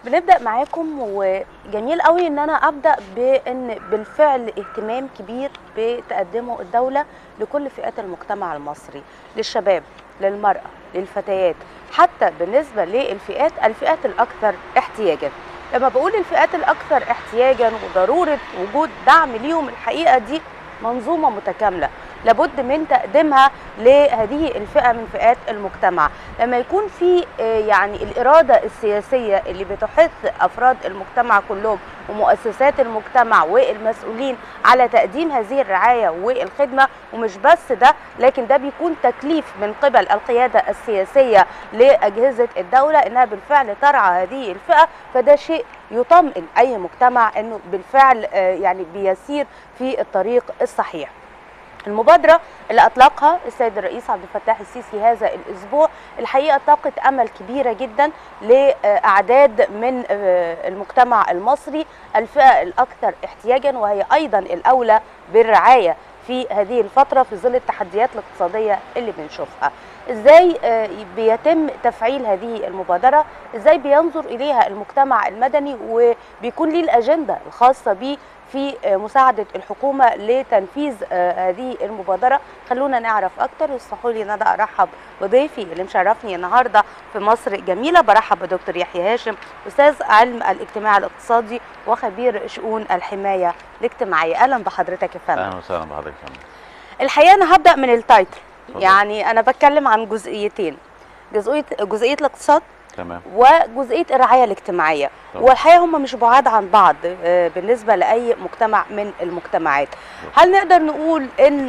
بنبدا معاكم وجميل قوي ان انا ابدا بان بالفعل اهتمام كبير بتقدمه الدوله لكل فئات المجتمع المصري للشباب للمراه للفتيات حتى بالنسبه للفئات الفئات الاكثر احتياجا لما بقول الفئات الاكثر احتياجا وضروره وجود دعم ليهم الحقيقه دي منظومه متكامله لابد من تقديمها لهذه الفئه من فئات المجتمع لما يكون في يعني الاراده السياسيه اللي بتحث افراد المجتمع كلهم ومؤسسات المجتمع والمسؤولين على تقديم هذه الرعايه والخدمه ومش بس ده لكن ده بيكون تكليف من قبل القياده السياسيه لاجهزه الدوله انها بالفعل ترعى هذه الفئه فده شيء يطمئن اي مجتمع انه بالفعل يعني بيسير في الطريق الصحيح. المبادرة اللي أطلقها السيد الرئيس عبد الفتاح السيسي هذا الأسبوع الحقيقة طاقة أمل كبيرة جدا لأعداد من المجتمع المصري الفئة الأكثر احتياجا وهي أيضا الأولى بالرعاية في هذه الفترة في ظل التحديات الاقتصادية اللي بنشوفها ازاي بيتم تفعيل هذه المبادرة ازاي بينظر إليها المجتمع المدني وبيكون ليه الأجندة الخاصة به في مساعدة الحكومة لتنفيذ هذه المبادرة خلونا نعرف أكتر اسمحوا لي أن أنا أرحب بضيفي اللي مشرفني النهاردة في مصر جميلة برحب بدكتور يحيى هاشم أستاذ علم الاجتماع الاقتصادي وخبير شؤون الحماية الاجتماعية أهلا بحضرتك يا فندم أهلا وسهلا بحضرتك يا فندم الحقيقة أنا هبدأ من التايتل يعني أنا بتكلم عن جزئيتين جزئية جزئية الاقتصاد تمام وجزئيه الرعايه الاجتماعيه طبعا. والحقيقه هم مش بعاد عن بعض بالنسبه لاي مجتمع من المجتمعات هل نقدر نقول ان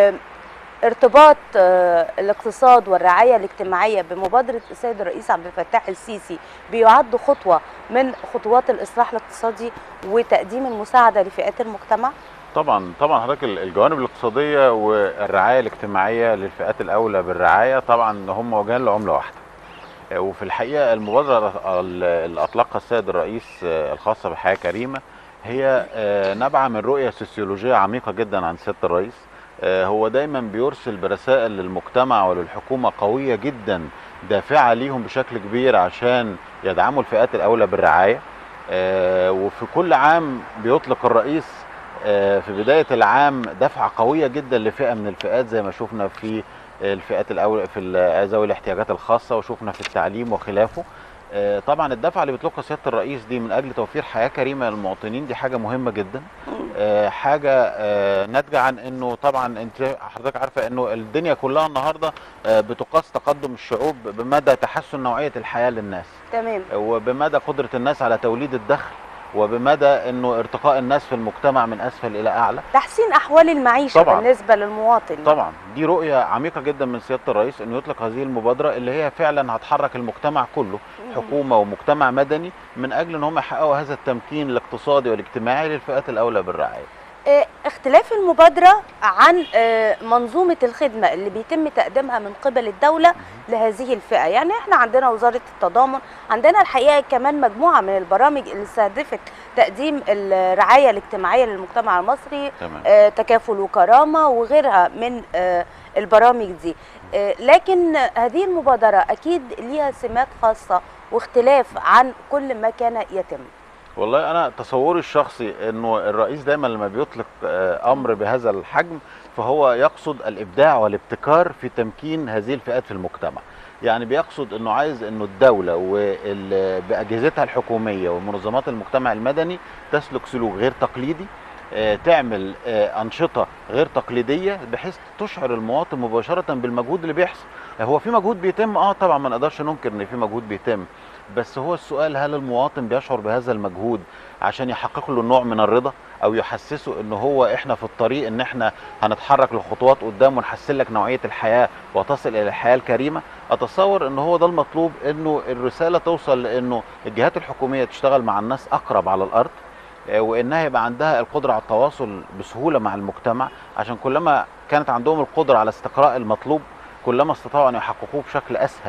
ارتباط الاقتصاد والرعايه الاجتماعيه بمبادره السيد الرئيس عبد الفتاح السيسي بيعد خطوه من خطوات الاصلاح الاقتصادي وتقديم المساعده لفئات المجتمع طبعا طبعا حضرتك الجوانب الاقتصاديه والرعايه الاجتماعيه للفئات الاولى بالرعايه طبعا هم وجهان لعمله واحده وفي الحقيقه المبادره اللي اطلقها السيد الرئيس الخاصه بحياه كريمه هي نابعه من رؤيه سوسيولوجيه عميقه جدا عن سياده الرئيس هو دايما بيرسل برسائل للمجتمع وللحكومه قويه جدا دافعه ليهم بشكل كبير عشان يدعموا الفئات الاولى بالرعايه وفي كل عام بيطلق الرئيس في بدايه العام دفعه قويه جدا لفئه من الفئات زي ما شفنا في الفئات الاول في ذوي الاحتياجات الخاصه وشفنا في التعليم وخلافه طبعا الدفعه اللي بيطلقها سياده الرئيس دي من اجل توفير حياه كريمه للمواطنين دي حاجه مهمه جدا حاجه ناتجه عن انه طبعا انت حضرتك عارفه انه الدنيا كلها النهارده بتقاس تقدم الشعوب بمدى تحسن نوعيه الحياه للناس تمام وبمدى قدره الناس على توليد الدخل وبمدى انه ارتقاء الناس في المجتمع من اسفل الى اعلى تحسين احوال المعيشه طبعاً. بالنسبه للمواطن طبعا دي رؤيه عميقه جدا من سياده الرئيس انه يطلق هذه المبادره اللي هي فعلا هتحرك المجتمع كله حكومه ومجتمع مدني من اجل ان هم يحققوا هذا التمكين الاقتصادي والاجتماعي للفئات الاولى بالرعايه آه، اختلاف المبادرة عن آه، منظومة الخدمة اللي بيتم تقديمها من قبل الدولة لهذه الفئة يعني احنا عندنا وزارة التضامن عندنا الحقيقة كمان مجموعة من البرامج اللي استهدفت تقديم الرعاية الاجتماعية للمجتمع المصري تمام آه، تكافل وكرامة وغيرها من آه، البرامج دي آه، لكن هذه المبادرة أكيد ليها سمات خاصة واختلاف عن كل ما كان يتم والله انا تصوري الشخصي انه الرئيس دايما لما بيطلق آه، امر بهذا الحجم فهو يقصد الابداع والابتكار في تمكين هذه الفئات في المجتمع يعني بيقصد انه عايز انه الدوله وباجهزتها الحكوميه ومنظمات المجتمع المدني تسلك سلوك غير تقليدي آه، تعمل آه، انشطه غير تقليديه بحيث تشعر المواطن مباشره بالمجهود اللي بيحصل هو في مجهود بيتم اه طبعا ما نقدرش ننكر ان في مجهود بيتم بس هو السؤال هل المواطن بيشعر بهذا المجهود عشان يحقق له نوع من الرضا او يحسسه ان هو احنا في الطريق ان احنا هنتحرك لخطوات قدام ونحسن لك نوعيه الحياه وتصل الى الحياه الكريمه اتصور ان هو ده المطلوب انه الرساله توصل لانه الجهات الحكوميه تشتغل مع الناس اقرب على الارض آه، وانها يبقى عندها القدره على التواصل بسهوله مع المجتمع عشان كلما كانت عندهم القدره على استقراء المطلوب كلما استطاعوا ان يحققوه بشكل اسهل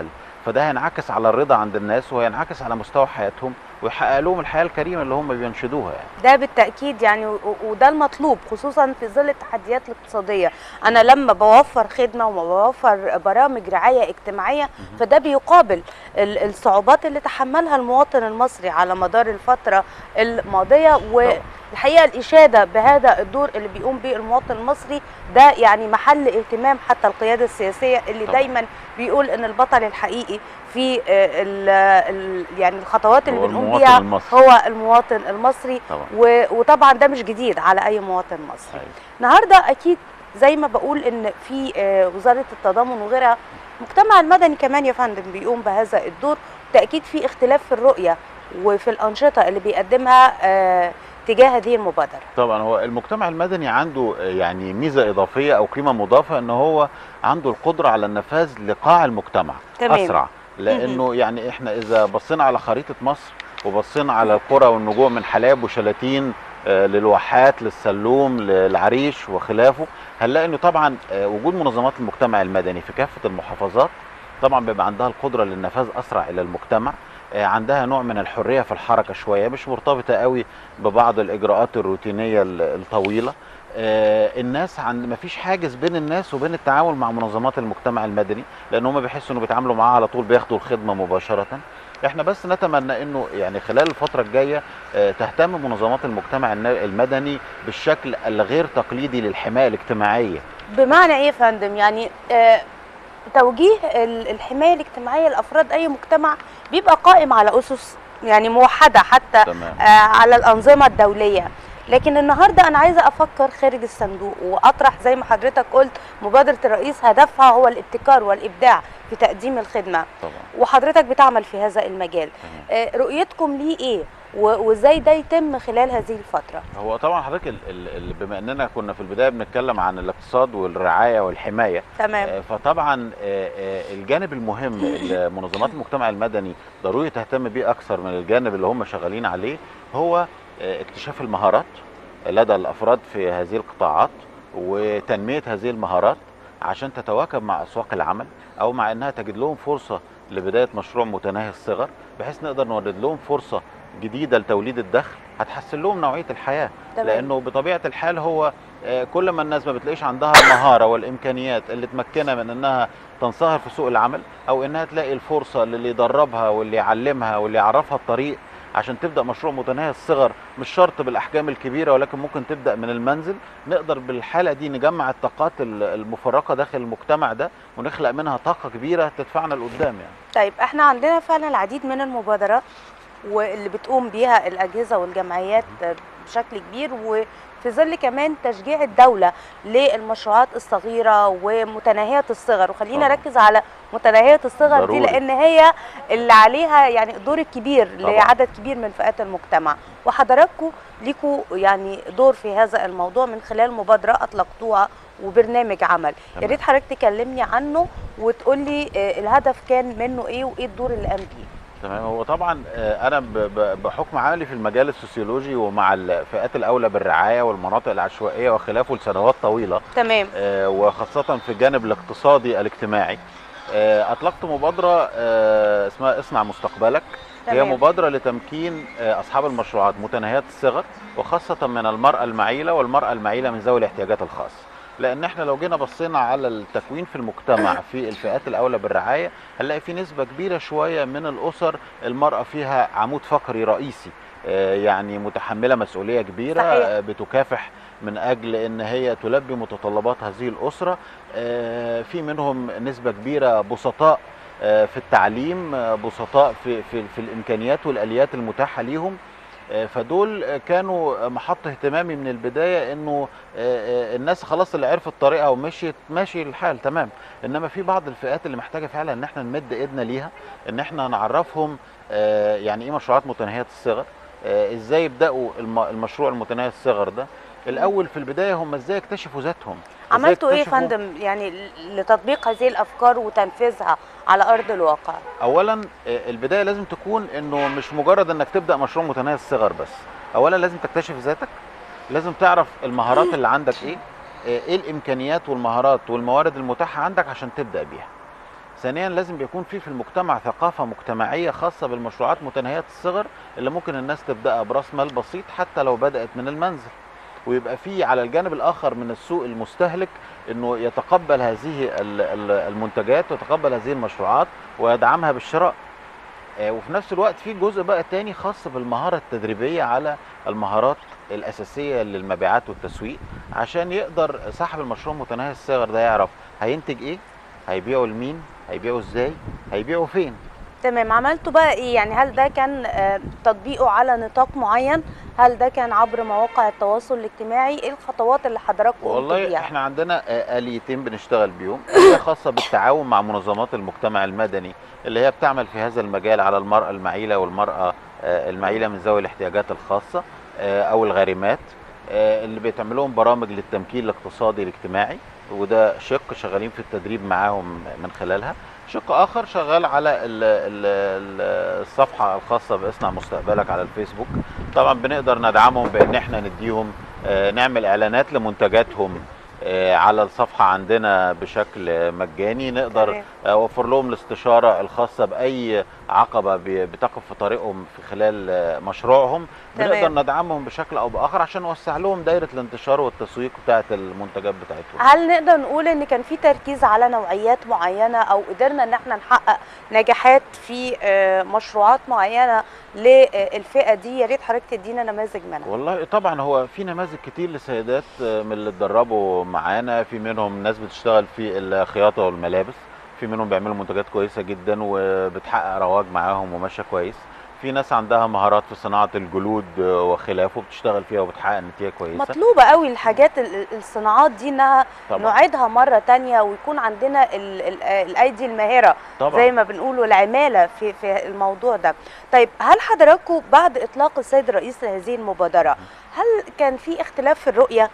فده هينعكس على الرضا عند الناس وهينعكس على مستوى حياتهم ويحقق لهم الحياه الكريمه اللي هم بينشدوها يعني ده بالتاكيد يعني و- وده المطلوب خصوصا في ظل التحديات الاقتصاديه انا لما بوفر خدمه وبوفر برامج رعايه اجتماعيه فده بيقابل ال- الصعوبات اللي تحملها المواطن المصري على مدار الفتره الماضيه والحقيقه الاشاده بهذا الدور اللي بيقوم به المواطن المصري ده يعني محل اهتمام حتى القياده السياسيه اللي طبعا. دايما بيقول ان البطل الحقيقي في آه، ال ال يعني الخطوات اللي هو بنقوم المواطن بيها المصري. هو المواطن المصري طبعا و- وطبعا ده مش جديد على اي مواطن مصري أيوة. النهارده اكيد زي ما بقول ان في آه، وزاره التضامن وغيرها المجتمع المدني كمان يا فندم بيقوم بهذا الدور بالتاكيد في اختلاف في الرؤيه وفي الانشطه اللي بيقدمها آه، تجاه هذه المبادره طبعا هو المجتمع المدني عنده آه، يعني ميزه اضافيه او قيمه مضافه ان هو عنده القدره على النفاذ لقاع المجتمع تمام. اسرع لانه يعني احنا اذا بصينا على خريطه مصر وبصينا على القرى والنجوع من حلاب وشلاتين آه، للواحات للسلوم للعريش وخلافه هنلاقي انه طبعا آه، وجود منظمات المجتمع المدني في كافه المحافظات طبعا بيبقى عندها القدره للنفاذ اسرع الى المجتمع آه، عندها نوع من الحريه في الحركه شويه مش مرتبطه قوي ببعض الاجراءات الروتينيه ال- الطويله آه، الناس عند ما فيش حاجز بين الناس وبين التعامل مع منظمات المجتمع المدني لان هم بيحسوا انه بيتعاملوا معاها على طول بياخدوا الخدمه مباشره احنا بس نتمنى انه يعني خلال الفتره الجايه آه، تهتم منظمات المجتمع النا- المدني بالشكل الغير تقليدي للحمايه الاجتماعيه بمعنى ايه يا فندم يعني آه، توجيه ال- الحمايه الاجتماعيه لافراد اي مجتمع بيبقى قائم على اسس يعني موحده حتى تمام آه، على الأنظمة الدولية لكن النهاردة أنا عايزة أفكر خارج الصندوق وأطرح زي ما حضرتك قلت مبادرة الرئيس هدفها هو الابتكار والإبداع في تقديم الخدمة طبعا وحضرتك بتعمل في هذا المجال تمام. آه، رؤيتكم ليه إيه و- وإزاي ده يتم خلال هذه الفترة هو طبعا حضرتك ال- ال- ال- بما اننا كنا في البدايه بنتكلم عن الاقتصاد والرعايه والحمايه تمام آه، فطبعا آه، آه، الجانب المهم اللي منظمات المجتمع المدني ضروري تهتم بيه اكثر من الجانب اللي هم شغالين عليه هو آه، اكتشاف المهارات لدى الافراد في هذه القطاعات وتنميه هذه المهارات عشان تتواكب مع اسواق العمل او مع انها تجد لهم فرصه لبدايه مشروع متناهي الصغر بحيث نقدر نولد لهم فرصه جديده لتوليد الدخل هتحسن لهم نوعيه الحياه تمام. لانه بطبيعه الحال هو آه، كل ما الناس ما بتلاقيش عندها المهاره والامكانيات اللي تمكنها من انها تنصهر في سوق العمل او انها تلاقي الفرصه للي يدربها واللي يعلمها واللي يعرفها الطريق عشان تبدا مشروع متناهي الصغر مش شرط بالاحجام الكبيره ولكن ممكن تبدا من المنزل نقدر بالحاله دي نجمع الطاقات ال- المفرقه داخل المجتمع ده ونخلق منها طاقه كبيره تدفعنا لقدام يعني طيب احنا عندنا فعلا العديد من المبادرات واللي بتقوم بيها الاجهزه والجمعيات بشكل كبير وفي ظل كمان تشجيع الدوله للمشروعات الصغيره ومتناهيه الصغر وخلينا طبعا. نركز على متناهيه الصغر ضروري. دي لان هي اللي عليها يعني الدور الكبير طبعا. لعدد كبير من فئات المجتمع وحضراتكم ليكوا يعني دور في هذا الموضوع من خلال مبادره اطلقتوها وبرنامج عمل يا تمام. ريت حضرتك تكلمني عنه وتقول لي آه، الهدف كان منه ايه وايه الدور اللي قام بيه تمام هو طبعا آه، انا ب- ب- بحكم عملي في المجال السوسيولوجي ومع الفئات الاولى بالرعايه والمناطق العشوائيه وخلافه لسنوات طويله تمام آه، وخاصة في الجانب الاقتصادي الاجتماعي آه، أطلقت مبادرة آه، اسمها اصنع مستقبلك هي تمام. مبادرة لتمكين آه، أصحاب المشروعات متناهيات الصغر وخاصة من المرأة المعيلة والمرأة المعيلة من ذوي الاحتياجات الخاصة لأن احنا لو جينا بصينا على التكوين في المجتمع في الفئات الأولى بالرعاية هنلاقي في نسبة كبيرة شوية من الأسر المرأة فيها عمود فقري رئيسي آه، يعني متحملة مسؤولية كبيرة صحيح. آه، بتكافح من اجل ان هي تلبي متطلبات هذه الاسره آه، في منهم نسبه كبيره بسطاء آه، في التعليم آه، بسطاء في في في الامكانيات والاليات المتاحه ليهم آه، فدول آه، كانوا محط اهتمامي من البدايه انه آه، آه، الناس خلاص اللي عرفت طريقها ومشيت ماشي الحال تمام انما في بعض الفئات اللي محتاجه فعلا ان احنا نمد ايدنا ليها ان احنا نعرفهم آه، يعني ايه مشروعات متناهيه الصغر آه، ازاي يبداوا الم- المشروع المتناهي الصغر ده الاول في البدايه هم ازاي يكتشفوا ذاتهم إزاي عملتوا ايه يا يكتشفوا- فندم يعني ل- لتطبيق هذه الافكار وتنفيذها على ارض الواقع اولا آه، البدايه لازم تكون انه مش مجرد انك تبدا مشروع متناهي الصغر بس اولا لازم تكتشف ذاتك لازم تعرف المهارات اللي عندك ايه آه، ايه الامكانيات والمهارات والموارد المتاحه عندك عشان تبدا بيها ثانيا لازم بيكون في في المجتمع ثقافه مجتمعيه خاصه بالمشروعات متناهيه الصغر اللي ممكن الناس تبداها براس مال بسيط حتى لو بدات من المنزل ويبقى في على الجانب الاخر من السوق المستهلك انه يتقبل هذه ال- ال- المنتجات ويتقبل هذه المشروعات ويدعمها بالشراء آه، وفي نفس الوقت في جزء بقى تاني خاص بالمهاره التدريبيه على المهارات الاساسيه للمبيعات والتسويق عشان يقدر صاحب المشروع متناهي الصغر ده يعرف هينتج ايه هيبيعه لمين هيبيعه ازاي هيبيعه فين تمام عملتوا بقى ايه يعني هل ده كان آه، تطبيقه على نطاق معين هل ده كان عبر مواقع التواصل الاجتماعي ايه الخطوات اللي حضراتكم قمتوا والله بيها احنا عندنا آه، آليتين بنشتغل بيهم آلية خاصة بالتعاون مع منظمات المجتمع المدني اللي هي بتعمل في هذا المجال على المرأة المعيلة والمرأة آه، المعيلة من ذوي الاحتياجات الخاصة آه، أو الغارمات آه، اللي بيتعمل لهم برامج للتمكين الاقتصادي الاجتماعي وده شق شغالين في التدريب معاهم من خلالها شق آخر شغال على ال- ال- ال- الصفحة الخاصة بإصنع مستقبلك على الفيسبوك طبعا بنقدر ندعمهم بان احنا نديهم آه، نعمل اعلانات لمنتجاتهم آه، على الصفحه عندنا بشكل مجاني نقدر تمام. اوفر لهم الاستشاره الخاصه باي عقبه بي- بتقف في طريقهم في خلال آه، مشروعهم تمام. بنقدر ندعمهم بشكل او باخر عشان نوسع لهم دايره الانتشار والتسويق بتاعه المنتجات بتاعتهم هل نقدر نقول ان كان في تركيز على نوعيات معينه او قدرنا ان احنا نحقق نجاحات في آه، مشروعات معينه للفئه دي يا ريت حضرتك تدينا نماذج منها والله طبعا هو في نماذج كتير لسيدات آه، من اللي اتدربوا معانا في منهم ناس بتشتغل في الخياطه والملابس في منهم بيعملوا منتجات كويسه جدا وبتحقق رواج معاهم وماشيه كويس في ناس عندها مهارات في صناعه الجلود آه، وخلافه بتشتغل فيها وبتحقق نتيجه كويسه مطلوبه قوي الحاجات ال- ال- الصناعات دي انها طبعا نعيدها مره تانية ويكون عندنا ال ال الايدي الماهره طبعا زي ما بنقول والعماله في في الموضوع ده طيب هل حضراتكم بعد اطلاق السيد الرئيس لهذه المبادره هل كان في اختلاف في الرؤيه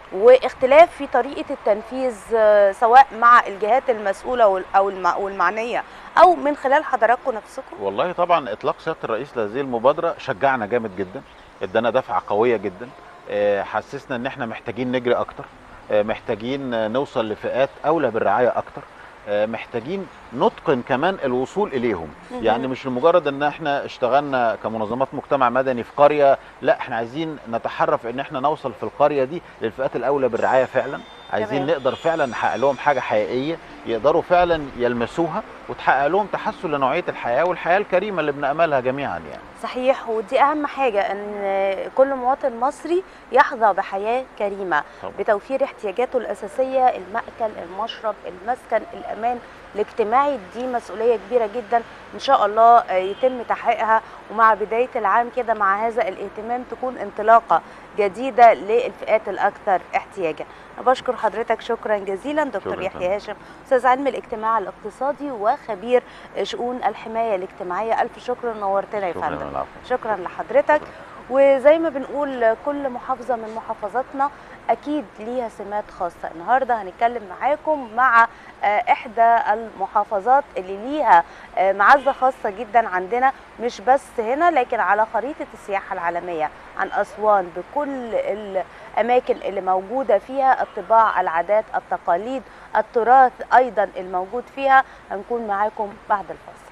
واختلاف في طريقه التنفيذ آه، سواء مع الجهات المسؤوله وال- او المع- والمعنيه او من خلال حضراتكم نفسكم والله طبعا اطلاق سياده الرئيس لهذه المبادره شجعنا جامد جدا ادانا دفعه قويه جدا آه، حسسنا ان احنا محتاجين نجري اكتر آه، محتاجين آه، نوصل لفئات اولى بالرعايه اكتر آه، محتاجين نتقن كمان الوصول اليهم مهم. يعني مش لمجرد ان احنا اشتغلنا كمنظمات مجتمع مدني في قريه لا احنا عايزين نتحرف ان احنا نوصل في القريه دي للفئات الاولى بالرعايه فعلا عايزين تمام. نقدر فعلا نحقق لهم حاجه حقيقيه يقدروا فعلا يلمسوها وتحقق لهم تحسن لنوعيه الحياه والحياه الكريمه اللي بناملها جميعا يعني صحيح ودي اهم حاجه ان كل مواطن مصري يحظى بحياه كريمه طبعا. بتوفير احتياجاته الاساسيه المأكل المشرب المسكن الامان الاجتماعي دي مسؤوليه كبيره جدا ان شاء الله آه، يتم تحقيقها ومع بدايه العام كده مع هذا الاهتمام تكون انطلاقه جديده للفئات الاكثر احتياجا أنا بشكر حضرتك شكرا جزيلا دكتور شكراً يحيى فندم. هاشم استاذ علم الاجتماع الاقتصادي وخبير شؤون الحمايه الاجتماعيه الف شكر نورتنا يا شكرا فندم العفو. شكرا لحضرتك وزي ما بنقول كل محافظة من محافظاتنا أكيد ليها سمات خاصة النهاردة هنتكلم معاكم مع آه، إحدى المحافظات اللي ليها آه، معزة خاصة جدا عندنا مش بس هنا لكن على خريطة السياحة العالمية عن أسوان بكل الأماكن اللي موجودة فيها الطباع العادات التقاليد التراث أيضا الموجود فيها هنكون معاكم بعد الفاصل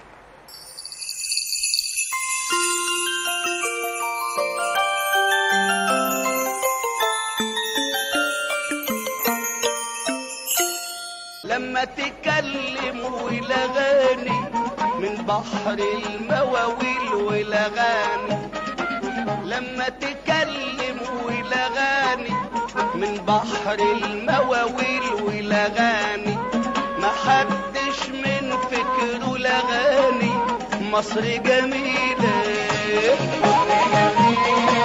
لما تكلم والاغاني من بحر المواويل والاغاني لما تكلم والاغاني من بحر المواويل والاغاني ما حدش من فكره الاغاني مصر جميله